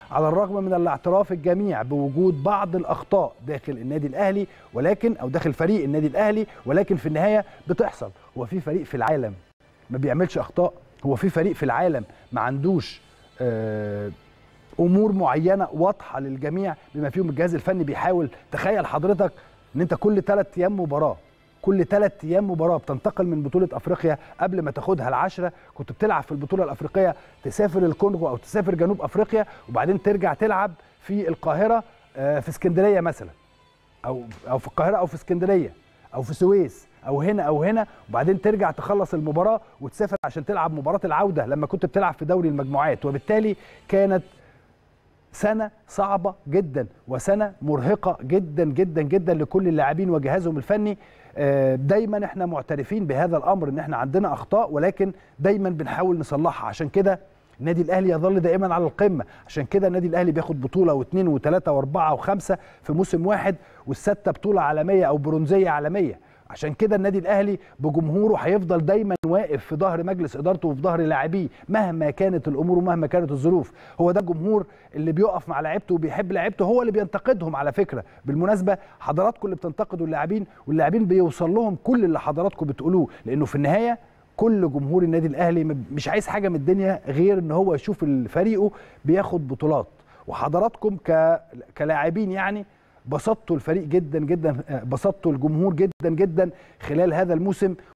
على الرغم من الاعتراف الجميع بوجود بعض الاخطاء داخل النادي الاهلي ولكن او داخل فريق النادي الاهلي ولكن في النهايه بتحصل هو في فريق في العالم ما بيعملش اخطاء هو في فريق في العالم ما عندوش آه امور معينه واضحه للجميع بما فيهم الجهاز الفني بيحاول تخيل حضرتك ان انت كل ثلاث ايام مباراه كل ثلاث ايام مباراه بتنتقل من بطوله افريقيا قبل ما تاخدها العشره كنت بتلعب في البطوله الافريقيه تسافر الكونغو او تسافر جنوب افريقيا وبعدين ترجع تلعب في القاهره في اسكندريه مثلا او او في القاهره او في اسكندريه او في سويس او هنا او هنا وبعدين ترجع تخلص المباراه وتسافر عشان تلعب مباراه العوده لما كنت بتلعب في دوري المجموعات وبالتالي كانت سنة صعبة جدا وسنة مرهقة جدا جدا جدا لكل اللاعبين وجهازهم الفني دايما احنا معترفين بهذا الامر ان احنا عندنا اخطاء ولكن دايما بنحاول نصلحها عشان كده النادي الاهلي يظل دائما على القمه عشان كده النادي الاهلي بياخد بطوله واثنين وثلاثه واربعه وخمسه في موسم واحد والسته بطوله عالميه او برونزيه عالميه عشان كده النادي الاهلي بجمهوره هيفضل دايما واقف في ظهر مجلس ادارته وفي ظهر لاعبيه مهما كانت الامور ومهما كانت الظروف هو ده الجمهور اللي بيقف مع لعيبته وبيحب لعيبته هو اللي بينتقدهم على فكره بالمناسبه حضراتكم اللي بتنتقدوا اللاعبين واللاعبين بيوصل لهم كل اللي حضراتكم بتقولوه لانه في النهايه كل جمهور النادي الاهلي مش عايز حاجه من الدنيا غير ان هو يشوف فريقه بياخد بطولات وحضراتكم ك... كلاعبين يعني بسطتوا الفريق جدا جدا بسطتوا الجمهور جدا جدا خلال هذا الموسم